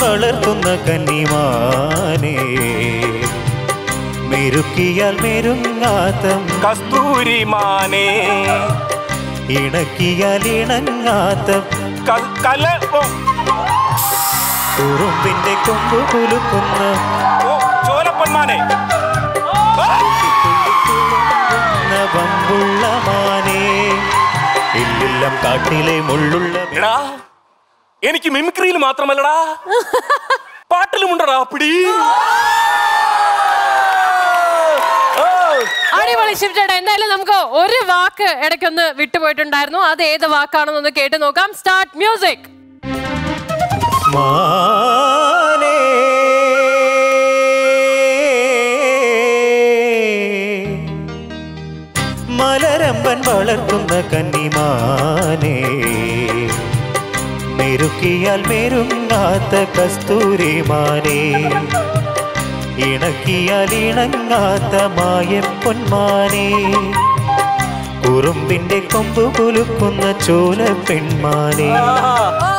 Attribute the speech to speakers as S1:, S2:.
S1: വളർത്തുന്ന കന്നിമാനേ മെരുക്കിയാൽ മെരുങ്ങാത്ത
S2: കസ്തൂരി മാനേ
S1: ഇണക്കിയാൽ ഇണങ്ങാത്ത
S2: ക- കല ഓ,
S1: കുറുമ്പിന്റെ കൊമ്പ് കുലുക്കുന്ന
S2: ഓ, ചോലപ്പൊന്മാനെ ആ,
S1: വമ്പുള്ള മാനേ ഇല്ലില്ലം കാട്ടിലെ മുള്ളുള്ള
S2: എടാ എനിക്ക് മിമിക്രിയിൽ മാത്രമല്ലടാ പാട്ടിലുമുണ്ടടാ പിടി ഓ,
S3: അടിപൊളി ശിവചേട്ടാ എന്തായാലും നമുക്ക് ഒരു വാക്ക് ഇടയ്ക്കൊന്ന് വിട്ടുപോയിട്ടുണ്ടായിരുന്നു അത് ഏത് വാക്കാണെന്നൊന്ന് കേട്ട് നോക്കാം സ്റ്റാർട്ട് മ്യൂസിക്
S1: മാനേ മലരമ്പൻ വളർത്തുന്ന കന്നിമാനേ മെരുക്കിയാൽ മെരുങ്ങാത്ത കസ്തൂരിമാനേ ഇണക്കിയാൽ ഇണങ്ങാത്ത മായപ്പൊന്മാനേ കുറുമ്പിന്റെ കൊമ്പ് കുലുക്കുന്ന ചോല പെൺമാനേ
S2: ആ,